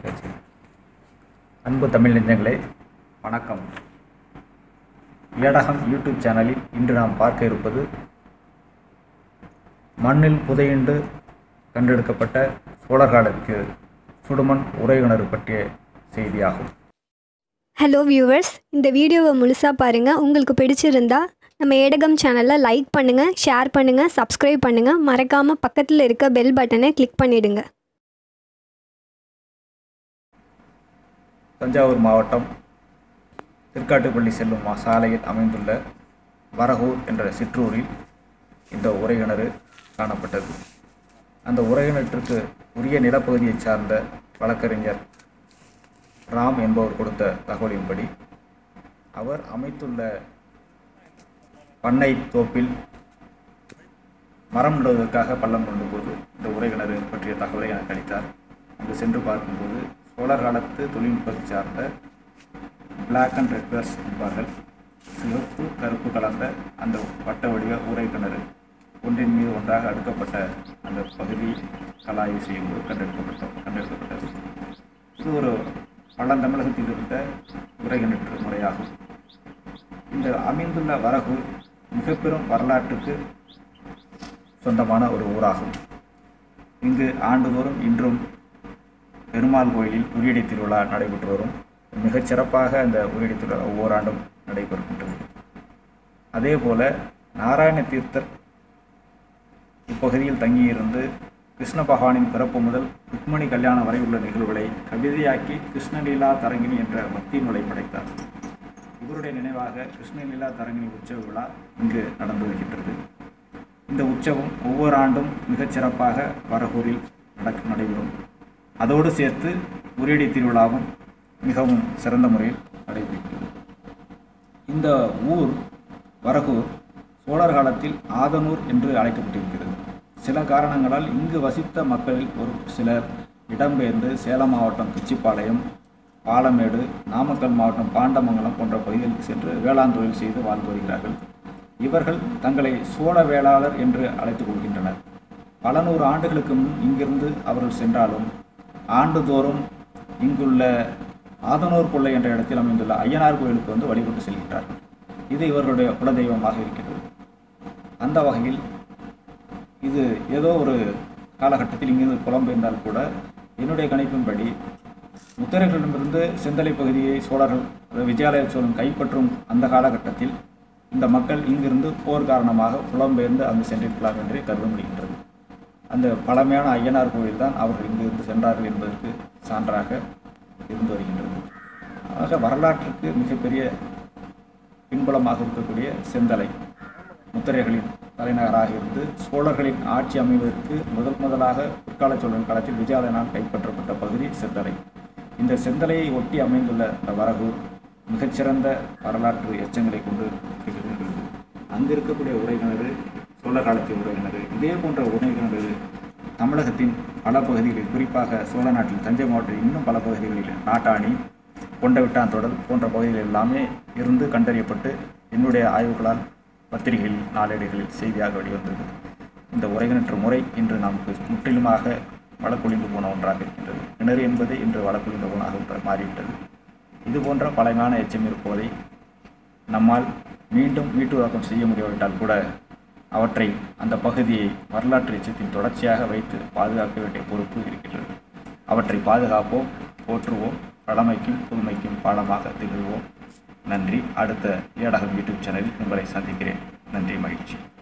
சரி. அன்பு தமிழ் நெஞ்சங்களே வணக்கம் ஏடகம் யூடியூப் சேனலில் இன்று நாம் பார்க்க இருப்பது மண்ணில் புதையுண்டு கண்டெடுக்கப்பட்ட சோழர் காலத்து சுடுமண் உரையுணர்வு பற்றிய செய்தியாகும் ஹலோ வியூவர்ஸ் இந்த வீடியோவை முழுசாக பாருங்கள் உங்களுக்கு பிடிச்சிருந்தா நம்ம ஏடகம் சேனலை லைக் பண்ணுங்கள் ஷேர் பண்ணுங்கள் சப்ஸ்கிரைப் பண்ணுங்கள் மறக்காமல் பக்கத்தில் இருக்க பெல் பட்டனை கிளிக் பண்ணிடுங்க தஞ்சாவூர் மாவட்டம் திருக்காட்டுப்பள்ளி செல்லும் மா- சாலையில் அமைந்துள்ள வரகூர் என்ற சிற்றூரில் இந்த உரைகிணறு காணப்பட்டது அந்த உரைகிணற்றுக்கு உரிய நிலப்பகுதியைச் சார்ந்த வழக்கறிஞர் ராம் என்பவர் கொடுத்த தகவலின்படி அவர் அமைத்துள்ள பண்ணை தோப்பில் மரம் நடுவதற்காக பள்ளம் கொண்ட போது இந்த உரைகிணறு பற்றிய தகவலை எனக்கு அளித்தார் அங்கு சென்று பார்க்கும்போது சோழர் காலத்து தொழில்நுட்பத்தை சார்ந்த பிளாக் அண்ட் ரெட்வர்ஸ் என்பார்கள் சிவப்பு கருப்பு கலந்த அந்த வட்ட வடிவ உரை கிணறு ஒன்றின் மீது ஒன்றாக அடுக்கப்பட்ட அந்த பகுதி கலாய்வு செய்யும்போது கண்டெடுக்கப்பட்ட கண்டெடுக்கப்பட்டது இது ஒரு பழந்தமிழகத்தில் இருந்த உரைகிணற்று முறையாகும் இந்த அமைந்துள்ள வரகு மிக பெரும் வரலாற்றுக்கு சொந்தமான ஒரு ஊராகும் இங்கு ஆண்டுதோறும் இன்றும் பெருமாள் கோயிலில் உரியடி திருவிழா நடைபெற்று வரும் மிகச் சிறப்பாக அந்த உரியடி திருவிழா ஒவ்வொரு ஆண்டும் நடைபெறுகின்றது அதே போல நாராயண தீர்த்தர் இப்பகுதியில் தங்கியிருந்து கிருஷ்ண பகவானின் பிறப்பு முதல் ருக்மணி கல்யாணம் வரை உள்ள நிகழ்வுகளை கவிதையாக்கி கிருஷ்ணலீலா தரங்கிணி என்ற பக்தி நூலை படைத்தார் இவருடைய நினைவாக கிருஷ்ணலீலா தரங்கிணி உற்சவ விழா இங்கு நடந்து வருகின்றது இந்த உற்சவம் ஒவ்வொரு ஆண்டும் மிகச் சிறப்பாக வரகூரில் நடக்க நடைபெறும் அதோடு சேர்த்து உரியடி திருவிழாவும் மிகவும் சிறந்த முறையில் நடைபெறுகிறது இந்த ஊர் வரகூர் சோழர் காலத்தில் ஆதனூர் என்று அழைக்கப்பட்டிருக்கிறது சில காரணங்களால் இங்கு வசித்த மக்களில் ஒரு சிலர் இடம்பெயர்ந்து சேலம் மாவட்டம் பிச்சிப்பாளையம் பாலமேடு நாமக்கல் மாவட்டம் பாண்டமங்கலம் போன்ற பகுதிகளுக்கு சென்று வேளாண் தொழில் செய்து வாழ்ந்து வருகிறார்கள் இவர்கள் தங்களை சோழ வேளாளர் என்று அழைத்துக் கொள்கின்றனர் பல நூறு ஆண்டுகளுக்கு முன் இங்கிருந்து அவர்கள் சென்றாலும் ஆண்டுதோறும் இங்குள்ள ஆதனூர் கொள்ளை என்ற இடத்தில் அமைந்துள்ள ஐயனார் கோயிலுக்கு வந்து வழிபட்டு செல்கின்றார்கள் இது இவர்களுடைய குலதெய்வமாக இருக்கின்றது அந்த வகையில் இது ஏதோ ஒரு காலகட்டத்தில் இங்கிருந்து புலம்பெயர்ந்தால் கூட என்னுடைய கணிப்பின்படி முத்திரைகளிடமிருந்து செந்தலை பகுதியை சோழர்கள் அதாவது விஜயாலய சோழன் கைப்பற்றும் அந்த காலகட்டத்தில் இந்த மக்கள் இங்கிருந்து போர் காரணமாக புலம்பெயர்ந்து அங்கு சென்றிருக்கலாம் என்று கருத முடிகின்றது அந்த பழமையான ஐயனார் கோயில் தான் அவர்கள் இங்கிருந்து சென்றார்கள் என்பதற்கு சான்றாக இருந்து வருகின்றது ஆக வரலாற்றுக்கு மிகப்பெரிய பின்புலமாக இருக்கக்கூடிய செந்தலை முத்திரைகளின் தலைநகராக இருந்து சோழர்களின் ஆட்சி அமைவதற்கு முதல் முதலாக பிற்கால சோழன் காலத்தில் விஜயாலயனால் கைப்பற்றப்பட்ட பகுதி செந்தலை இந்த செந்தலையை ஒட்டி அமைந்துள்ள இந்த வரகூர் மிகச்சிறந்த வரலாற்று எச்சங்களை கொண்டு திகழ்கின்றது அங்கு இருக்கக்கூடிய உரைகிணறு சோழர் காலத்தின் உரைகிணறு இதே போன்ற உரைகிணறு தமிழகத்தின் பல பகுதிகளில் குறிப்பாக சோழ நாட்டில் தஞ்சை மாவட்டத்தில் இன்னும் பல பகுதிகளில் நாட்டாணி கொண்டவிட்டான் தொடர் போன்ற பகுதிகள் எல்லாமே இருந்து கண்டறியப்பட்டு என்னுடைய ஆய்வுகளால் பத்திரிகைகளில் நாளேடுகளில் செய்தியாக வெளிவந்தது இந்த உரைகிணற்று முறை இன்று நமக்கு முற்றிலுமாக வழக்கொழிந்து போன ஒன்றாக இருக்கின்றது கிணறு என்பது இன்று வழக்கொழிந்த ஒன்றாக மாறிவிட்டது இது போன்ற பழமையான எச்சம் இருப்பதை நம்மால் மீண்டும் மீட்டுருவாக்கம் செய்ய முடியாவிட்டால் கூட அவற்றை அந்த பகுதியை வரலாற்று எச்சத்தின் தொடர்ச்சியாக வைத்து பாதுகாக்க வேண்டிய பொறுப்பு இருக்கின்றது அவற்றை பாதுகாப்போம் போற்றுவோம் பழமைக்கும் புதுமைக்கும் பாடமாக திகழ்வோம் நன்றி அடுத்த ஏடகம் யூடியூப் சேனலில் உங்களை சந்திக்கிறேன் நன்றி மகிழ்ச்சி